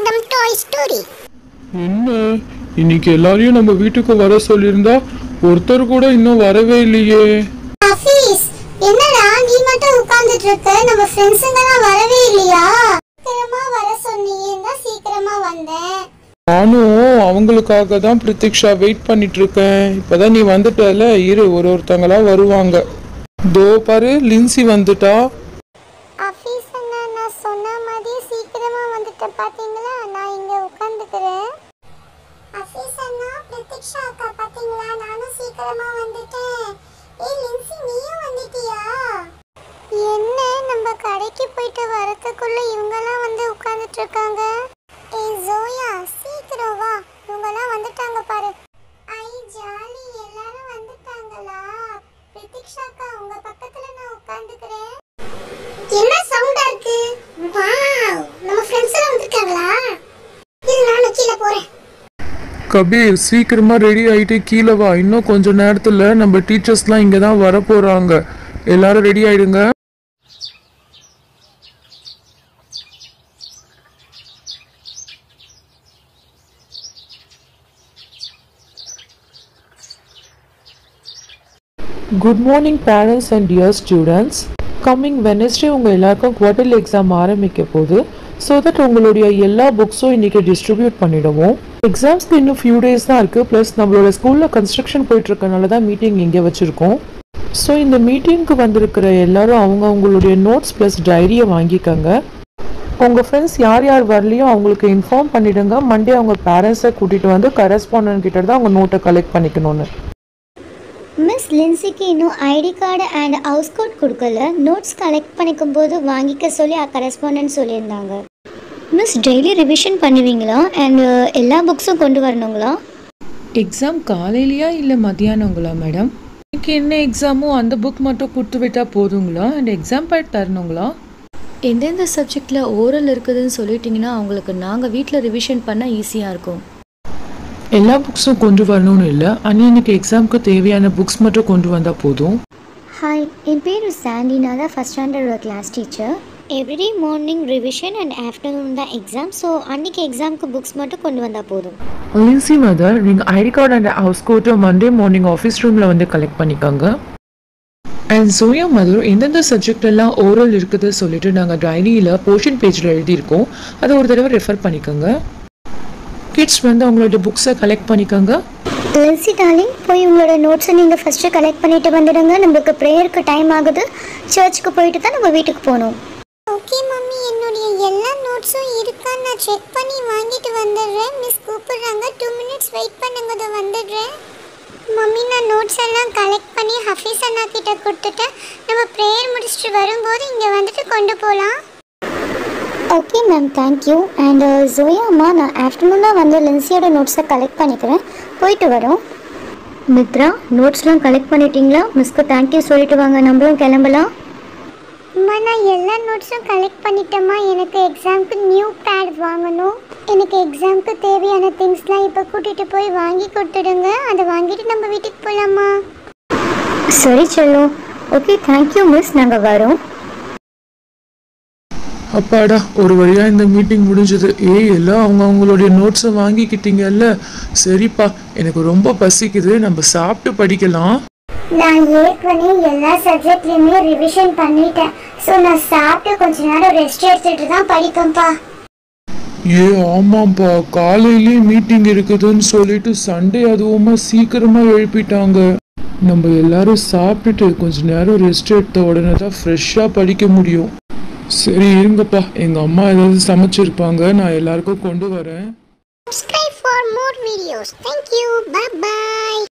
them Toy Story. என்ன இன்னைக்கு எல்லாரையும் நம்ம வீட்டுக்கு வர சொல்லியிருந்தா ஒருத்தர் கூட இன்னும் வரவே இல்லையே ஹஃபீஸ் என்னடா நீ மட்டும் உட்கார்ந்துட்டு இருக்க நம்ம ஃப்ரெண்ட்ஸுங்கலாம் வரவே இல்லையா சீக்கிரமா வர சொன்னீங்க சீக்கிரமா வந்தேன் நானும் அவங்களுக்காக தான் பிரதீக்ஷா வெயிட் பண்ணிட்டு இருக்கேன் இப்பதான் நீ வந்துட்டல இரு ஒரு ஒருத்தங்களா வருவாங்க தோ பாரு லின்சி வந்துட்டா ஹஃபீஸ் அண்ணா நான் சொன்ன மாதிரி சீக்கிரமா வந்துட்டேன் பாத்தீங்களா நான் இங்க உட்கார்ந்துக்கிறேன் ஹஃபீஸ் அண்ணா பிரதீக்ஷா அக்கா பாத்தீங்களா நானும் சீக்கிரமா வந்துட்டேன் ஏய் லின்சி நீயும் வந்துட்டியா என்ன நம்ம கடைக்கு போயிட்டு வரதுக்குள்ள இவங்கெல்லாம் வந்து உட்கார்ந்துட்டு இருக்காங்க ஏய் ஜோயா சீக்கிரம் வா இவங்கெல்லாம் வந்துட்டாங்க பாரு ஐ ஜாலி எல்லாரும் வந்துட்டாங்களா பிரதீக்ஷா அக்கா உங்க பக்கத்துல நான் உட்கார்ந்துக்கிறேன் என்ன சவுண்டா இருக்கு வாவ் நம்ம ஃப்ரெண்ட்ஸ் எல்லாம் வந்திருக்காங்களா இது நானும் கீழே போறேன் கபீர் சீக்கிரமா ரெடி ஆயிட்டு கீழே வா இன்னும் கொஞ்ச நேரத்துல நம்ம டீச்சர்ஸ்லாம் இங்க தான் வர போறாங்க எல்லாரும் ரெடி ஆயிடுங்க good morning parents and dear students coming Wednesday உங்கள் எல்லாருக்கும் குவார்டர்லி எக்ஸாம் ஆரம்பிக்க போகுது ஸோ தட் உங்களுடைய எல்லா புக்ஸும் இன்றைக்கி டிஸ்ட்ரிபியூட் பண்ணிடுவோம் எக்ஸாம்ஸ்க்கு இன்னும் ஃபியூ டேஸ் தான் இருக்குது ப்ளஸ் நம்மளோட ஸ்கூலில் கன்ஸ்ட்ரக்ஷன் போயிட்டுருக்கனால தான் மீட்டிங் இங்கே வச்சுருக்கோம் ஸோ இந்த மீட்டிங்க்கு வந்திருக்கிற எல்லாரும் அவங்க அவங்களுடைய நோட்ஸ் ப்ளஸ் டைரியை வாங்கிக்கோங்க உங்கள் ஃப்ரெண்ட்ஸ் யார் யார் வரலையோ அவங்களுக்கு இன்ஃபார்ம் பண்ணிவிடுங்க மண்டே அவங்க பேரண்ட்ஸை கூட்டிகிட்டு வந்து கரஸ்பாண்டன்ட் கிட்ட தான் அவங்க நோட்டை கலெக்ட் பண்ணிக்கணும்னு மிஸ் லின்சிக்கு இன்னும் ID card and house coat கொடுக்கல நோட்ஸ் கலெக்ட் பண்ணிக்கும் போது வாங்கிக்க சொல்லி கரஸ்பாண்டன்ட் சொல்லியிருந்தாங்க மிஸ் டெய்லி ரிவிஷன் பண்ணுவீங்களா அண்ட் எல்லா புக்ஸும் கொண்டு வரணுங்களா எக்ஸாம் காலையிலையா இல்லை மதியானங்களா மேடம் இன்னைக்கு என்ன எக்ஸாமோ அந்த புக் மட்டும் கொடுத்து விட்டா போதுங்களா அண்ட் எக்ஸாம் பேட் தரணுங்களா எந்தெந்த சப்ஜெக்டில் ஓரல் இருக்குதுன்னு சொல்லிட்டீங்கன்னா அவங்களுக்கு நாங்கள் வீட்டில் ரிவிஷன் பண்ண ஈஸியாக இருக்கும் எல்லா புக்ஸும் கொண்டு வரணும்னு இல்லை அன்னைக்கு எக்ஸாம்க்கு தேவையான புக்ஸ் மட்டும் கொண்டு வந்தால் போதும் ஹாய் என் பேர் சாண்டி நான் தான் ஃபஸ்ட் ஸ்டாண்டர்டோட class teacher everyday morning revision and afternoon தான் எக்ஸாம் ஸோ அன்றைக்கி எக்ஸாமுக்கு புக்ஸ் மட்டும் கொண்டு வந்தால் போதும் லின்சி மதர் நீங்கள் ஐடி கார்டு அண்ட் ஹவுஸ் கோட்டை மண்டே மார்னிங் ஆஃபீஸ் ரூமில் வந்து கலெக்ட் பண்ணிக்கோங்க அண்ட் ஜோயா மதர் எந்தெந்த சப்ஜெக்ட் எல்லாம் ஓரல் இருக்குது சொல்லிட்டு நாங்கள் டைரியில் போர்ஷன் பேஜில் எழுதியிருக்கோம் அதை ஒரு தடவை ரெஃபர் பண்ணிக்கோங்க கிட்ஸ் வந்து அவங்களோட புக்ஸை கலெக்ட் பண்ணிக்கோங்க லின்சி டார்லிங் போய் உங்களோட நோட்ஸை நீங்கள் ஃபஸ்ட்டு கலெக்ட் பண்ணிட்டு வந்துடுங்க நம்மளுக்கு ப்ரேயருக்கு டைம் ஆகுது சர்ச்சுக்கு போயிட்டு தான் நம்ம வீட்டுக்கு போகணும் ஓகே மம்மி என்னுடைய எல்லா நோட்ஸும் இருக்கான்னு நான் செக் பண்ணி வாங்கிட்டு வந்துடுறேன் மிஸ் கூப்பிடுறாங்க டூ மினிட்ஸ் வெயிட் பண்ணுங்க இதோ வந்துடுறேன் மம்மி நான் நோட்ஸ் எல்லாம் கலெக்ட் பண்ணி ஹஃபீஸ் அண்ணா கிட்ட கொடுத்துட்டேன் நம்ம ப்ரேயர் முடிச்சுட்டு வரும்போது இங்கே வந்துட்டு கொண்டு போகலாம் okay ma'am thank you and Joya அம்மா நான் ஆஃப்டர்நூனாக வந்து லின்சியோட நோட்ஸை கலெக்ட் பண்ணிக்கிறேன் போயிட்டு வரோம் மித்ரா நோட்ஸ்லாம் கலெக்ட் பண்ணிட்டீங்களா மிஸ்க்கு தேங்க்யூ சொல்லிட்டு வாங்க நம்மளும் கிளம்பலாம் அம்மா நான் எல்லா நோட்ஸும் கலெக்ட் பண்ணிட்டேம்மா எனக்கு எக்ஸாம்க்கு நியூ பேட் வாங்கணும் எனக்கு எக்ஸாம்க்கு தேவையான திங்ஸ்லாம் இப்போ கூட்டிகிட்டு போய் வாங்கி கொடுத்துடுங்க அதை வாங்கிட்டு நம்ம வீட்டுக்கு போகலாமா சரி செல்லும் ஓகே தேங்க்யூ மிஸ் நாங்கள் வரோம் அப்பாடா ஒரு வழியா இந்த மீட்டிங் முடிஞ்சது ஏய் எல்லாம் அவங்க அவங்களுடைய நோட்ஸை வாங்கிக்கிட்டீங்கல்ல சரிப்பா எனக்கு ரொம்ப பசிக்குது நம்ம சாப்பிட்டு படிக்கலாம் நான் ஏற்கனவே எல்லா சப்ஜெக்ட்லையுமே ரிவிஷன் பண்ணிட்டேன் ஸோ நான் சாப்பிட்டு கொஞ்ச நேரம் ரெஸ்ட் எடுத்துட்டு தான் படிப்பேன்ப்பா ஏ ஆமாப்பா காலையிலே மீட்டிங் இருக்குதுன்னு சொல்லிட்டு சண்டே அதுவுமா சீக்கிரமா எழுப்பிட்டாங்க நம்ம எல்லாரும் சாப்பிட்டுட்டு கொஞ்ச நேரம் ரெஸ்ட் எடுத்த உடனே தான் ஃப்ரெஷ்ஷாக படிக்க முடியும் சரி இருங்கப்பா எங்க அம்மா ஏதாவது சமைச்சிருப்பாங்க நான் எல்லாருக்கும் கொண்டு வரேன் Subscribe for more videos. Thank you. Bye bye.